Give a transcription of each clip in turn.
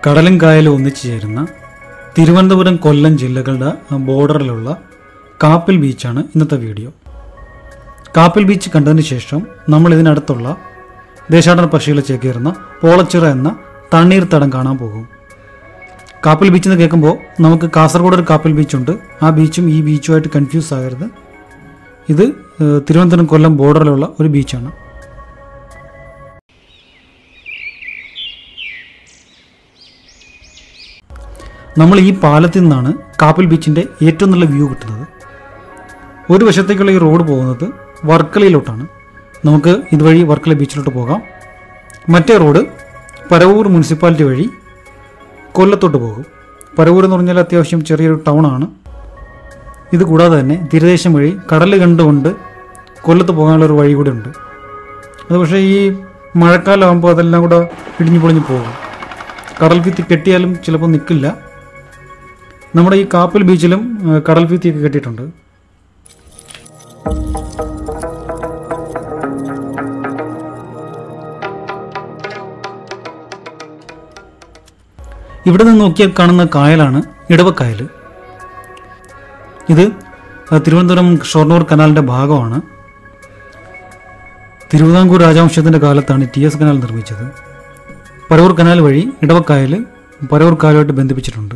കടലും കായലും ഒന്നിച്ചു ചേരുന്ന തിരുവനന്തപുരം കൊല്ലം ജില്ലകളുടെ ബോർഡറിലുള്ള കാപ്പിൽ ബീച്ചാണ് ഇന്നത്തെ വീഡിയോ കാപ്പിൽ ബീച്ച് കണ്ടതിന് ശേഷം നമ്മൾ ഇതിനടുത്തുള്ള ദേശാടന പക്ഷികളെ ചേക്കേറുന്ന പോളച്ചിറ എന്ന തണ്ണീർത്തടം കാണാൻ പോകും കാപ്പിൽ ബീച്ച് എന്ന് കേൾക്കുമ്പോൾ നമുക്ക് കാസർഗോഡ് ഒരു കാപ്പിൽ ബീച്ചുണ്ട് ആ ബീച്ചും ഈ ബീച്ചുമായിട്ട് കൺഫ്യൂസ് ആകരുത് ഇത് ഏഹ്, തിരുവനന്തപുരം കൊല്ലം ബോർഡറിലുള്ള ഒരു ബീച്ചാണ് നമ്മൾ ഈ പാലത്തിൽ നിന്നാണ് കാപ്പിൽ ബീച്ചിൻ്റെ ഏറ്റവും നല്ല വ്യൂ കിട്ടുന്നത് ഒരു വശത്തേക്കുള്ള ഈ റോഡ് പോകുന്നത് വർക്കലയിലോട്ടാണ് നമുക്ക് ഇതുവഴി വർക്കല ബീച്ചിലോട്ട് പോകാം മറ്റേ റോഡ് പരവൂർ മുനിസിപ്പാലിറ്റി വഴി കൊല്ലത്തോട്ട് പോകും പരവൂർ എന്ന് പറഞ്ഞാൽ അത്യാവശ്യം ചെറിയൊരു ടൗണാണ് ഇത് കൂടാതെ തന്നെ തീരദേശം വഴി കടൽ കണ്ടുകൊണ്ട് കൊല്ലത്ത് പോകാനുള്ള ഒരു വഴി കൂടെ ഉണ്ട് അത് പക്ഷേ ഈ മഴക്കാലമാകുമ്പോൾ അതെല്ലാം കൂടെ ഇടിഞ്ഞു പൊളിഞ്ഞു പോകും കടൽ ഭിത്തി കെട്ടിയാലും ചിലപ്പോൾ നിൽക്കില്ല നമ്മുടെ ഈ കാപ്പിൽ ബീച്ചിലും ഏഹ്, കടൽ ഭിത്തിയൊക്കെ കെട്ടിയിട്ടുണ്ട് ഇവിടെ നിന്ന് നോക്കിയാൽ കാണുന്ന കായലാണ് ഇടവക്കായൽ ഇത് ഏഹ്, തിരുവനന്തപുരം ഷൊർണൂർ കനാലിൻ്റെ ഭാഗമാണ് തിരുവിതാംകൂർ രാജവംശത്തിൻ്റെ കാലത്താണ് ടി എസ് കനാൽ നിർമ്മിച്ചത് പരവൂർ കനാൽ വഴി ഇടവക്കായൽ പരവൂർ കായലുമായിട്ട് ബന്ധിപ്പിച്ചിട്ടുണ്ട്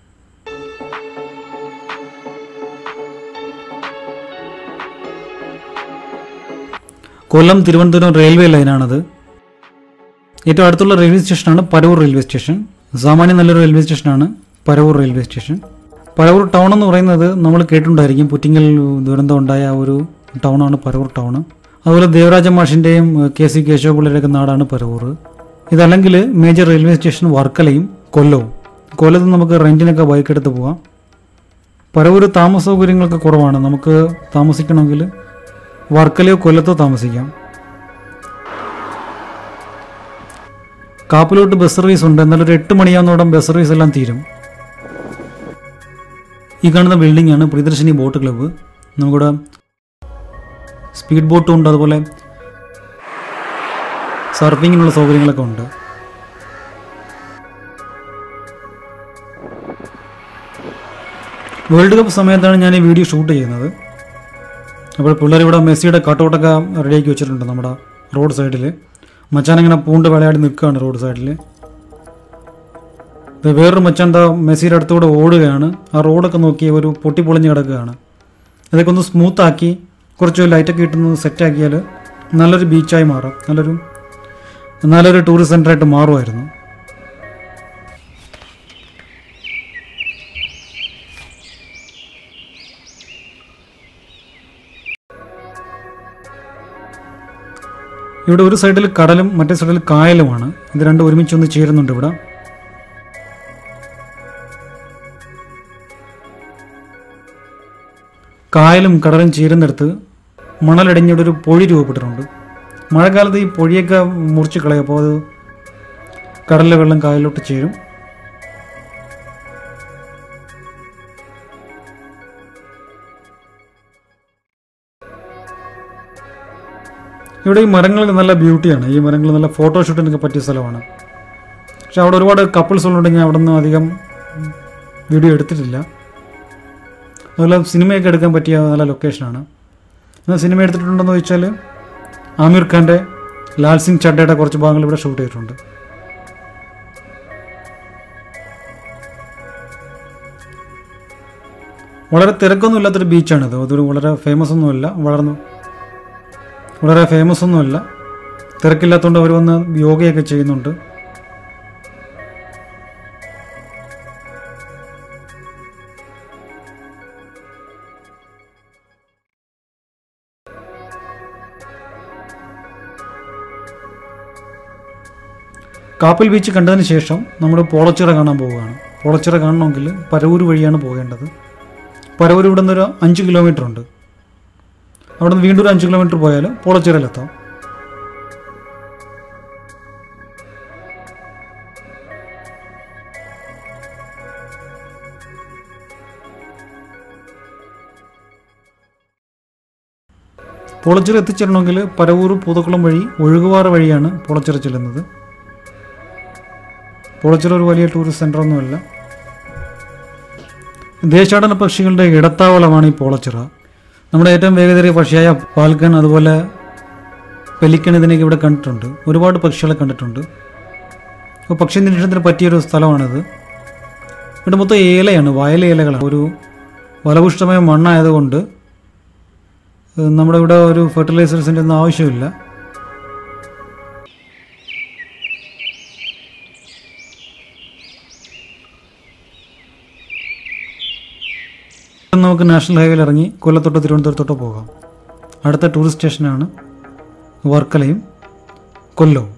കൊല്ലം തിരുവനന്തപുരം റെയിൽവേ ലൈനാണത് ഏറ്റവും അടുത്തുള്ള റെയിൽവേ സ്റ്റേഷനാണ് പരവൂർ റെയിൽവേ സ്റ്റേഷൻ സാമാന്യം നല്ലൊരു റെയിൽവേ സ്റ്റേഷനാണ് Paravur railway station Paravur town എന്ന് പറയുന്നത് നമ്മൾ കേട്ടിട്ടുണ്ടായിരിക്കും പുറ്റിങ്ങൽ ദുരന്തം ഉണ്ടായ ആ ഒരു ടൗണാണ് പരവൂർ ടൗൺ അതുപോലെ ദേവരാജ മാഷിൻ്റെയും കെ സി കേശവപിള്ളയുടെയൊക്കെ നാടാണ് പരവൂർ ഇതല്ലെങ്കിൽ മേജർ റെയിൽവേ സ്റ്റേഷൻ വർക്കലയും കൊല്ലവും കൊല്ലത്ത് നമുക്ക് റെൻറ്റിനൊക്കെ ബൈക്ക് എടുത്ത് പോവാം പരവൂർ താമസ സൗകര്യങ്ങളൊക്കെ കുറവാണ് നമുക്ക് താമസിക്കണമെങ്കിൽ വർക്കലയോ കൊല്ലത്തോ താമസിക്കാം കാപ്പിലോട്ട് ബസ് സർവീസ് ഉണ്ട് എന്നാൽ ഒരു എട്ട് മണിയാവുന്നോടം ബസ് സർവീസ് എല്ലാം തീരും ഈ കാണുന്ന ബിൽഡിംഗ് ആണ് പ്രിയദർശിനി ബോട്ട് ക്ലബ്ബ് നമുക്കിവിടെ സ്പീഡ് ബോട്ടും ഉണ്ട് അതുപോലെ സർഫിങ്ങിനുള്ള സൗകര്യങ്ങളൊക്കെ ഉണ്ട് വേൾഡ് കപ്പ് സമയത്താണ് ഞാൻ ഈ വീഡിയോ ഷൂട്ട് ചെയ്യുന്നത് അപ്പോൾ പിള്ളേർ ഇവിടെ മെസ്സിയുടെ കട്ടൗട്ടൊക്കെ റെഡിയാക്കി വെച്ചിട്ടുണ്ട് നമ്മുടെ റോഡ് സൈഡിൽ മച്ചാൻ ഇങ്ങനെ പൂണ്ട് വിളയാടി നിൽക്കുകയാണ് റോഡ് സൈഡിൽ ഇത് വേറൊരു മച്ചാൻ എന്താ മെസ്സിയുടെ അടുത്തൂടെ ഓടുകയാണ് ആ റോഡൊക്കെ നോക്കി ഒരു പൊട്ടിപ്പൊളിഞ്ഞ് കിടക്കുകയാണ് ഇതൊക്കെ ഒന്ന് സ്മൂത്താക്കി കുറച്ച് ലൈറ്റൊക്കെ ഇട്ടൊന്ന് സെറ്റാക്കിയാൽ നല്ലൊരു ബീച്ചായി മാറും നല്ലൊരു നല്ലൊരു ടൂറിസ്റ്റ് സെൻ്ററായിട്ട് മാറുമായിരുന്നു ഇവിടെ ഒരു സൈഡിൽ കടലും മറ്റേ സൈഡിൽ കായലുമാണ് ഇത് രണ്ടും ഒരുമിച്ച് ഒന്ന് ചേരുന്നുണ്ട് ഇവിടെ കായലും കടലും ചേരുന്നിടത്ത് മണലടിഞ്ഞിവിടെ ഒരു പൊഴി രൂപപ്പെട്ടിട്ടുണ്ട് മഴക്കാലത്ത് ഈ പൊഴിയൊക്കെ മുറിച്ച് കളയും അപ്പോൾ അത് കടലിലെ വെള്ളം കായലിലോട്ട് ചേരും ഇവിടെ ഈ മരങ്ങൾക്ക് നല്ല ബ്യൂട്ടിയാണ് ഈ മരങ്ങൾ നല്ല ഫോട്ടോഷൂട്ടിനൊക്കെ പറ്റിയ സ്ഥലമാണ് പക്ഷെ അവിടെ ഒരുപാട് കപ്പിൾസ് ഉള്ളുണ്ടെങ്കിൽ അവിടെ നിന്ന് അധികം വീഡിയോ എടുത്തിട്ടില്ല അതുപോലെ സിനിമയൊക്കെ എടുക്കാൻ പറ്റിയ നല്ല ലൊക്കേഷനാണ് എന്നാൽ സിനിമ എടുത്തിട്ടുണ്ടെന്ന് ചോദിച്ചാൽ ആമിർ ഖാൻ്റെ ലാൽ സിംഗ് ചഡ്ഡയുടെ കുറച്ച് ഭാഗങ്ങൾ ഇവിടെ ഷൂട്ട് ചെയ്തിട്ടുണ്ട് വളരെ തിരക്കൊന്നും ഇല്ലാത്തൊരു ബീച്ചാണിത് അതൊരു വളരെ ഫേമസ് ഒന്നുമല്ല വളർന്നു വളരെ ഫേമസ് ഒന്നുമല്ല തിരക്കില്ലാത്തതുകൊണ്ട് അവർ വന്ന് യോഗയൊക്കെ ചെയ്യുന്നുണ്ട് കാപ്പിൽ ബീച്ച് കണ്ടതിന് ശേഷം നമ്മൾ പോളച്ചിറ കാണാൻ പോവുകയാണ് പോളച്ചിറ കാണണമെങ്കിൽ പരവൂർ വഴിയാണ് പോകേണ്ടത് പരവൂർ ഇവിടെ നിന്നൊരു അഞ്ച് കിലോമീറ്റർ ഉണ്ട് അവിടെ നിന്ന് വീണ്ടും ഒരു അഞ്ച് കിലോമീറ്റർ പോയാൽ പോളച്ചിറയിലെത്താം പൊളച്ചിറ എത്തിച്ചേരണമെങ്കിൽ പരവൂർ പൂതക്കുളം വഴി ഒഴുകുവാറ വഴിയാണ് പൊളച്ചിറ ചെല്ലുന്നത് പോളച്ചിറ ഒരു വലിയ ടൂറിസ്റ്റ് സെൻ്ററൊന്നുമല്ല ദേശാടന പക്ഷികളുടെ ഇടത്താവളമാണ് ഈ പോളച്ചിറ നമ്മുടെ ഏറ്റവും വേഗതയേറിയ പക്ഷിയായ പാൽക്കൺ അതുപോലെ പെലിക്കൺ ഇതിനൊക്കെ ഇവിടെ കണ്ടിട്ടുണ്ട് ഒരുപാട് പക്ഷികളെ കണ്ടിട്ടുണ്ട് അപ്പോൾ പക്ഷി നിരീക്ഷണത്തിന് പറ്റിയൊരു സ്ഥലമാണിത് ഇവിടെ മൊത്തം ഏലയാണ് വയല ഏലകളാണ് ഒരു ഫലപുഷ്ടമായ മണ്ണായതുകൊണ്ട് ഏഹ് നമ്മുടെ ഇവിടെ ഒരു ഫെർട്ടിലൈസേഴ്സിൻ്റെ ഒന്നും ആവശ്യമില്ല നമുക്ക് നാഷണൽ ഹൈവേയിൽ ഇറങ്ങി കൊല്ലത്തോട്ടോ തിരുവനന്തപുരത്തോട്ടോ പോകാം അടുത്ത ടൂറിസ്റ്റ് സ്റ്റേഷനാണ് വർക്കലയും കൊല്ലവും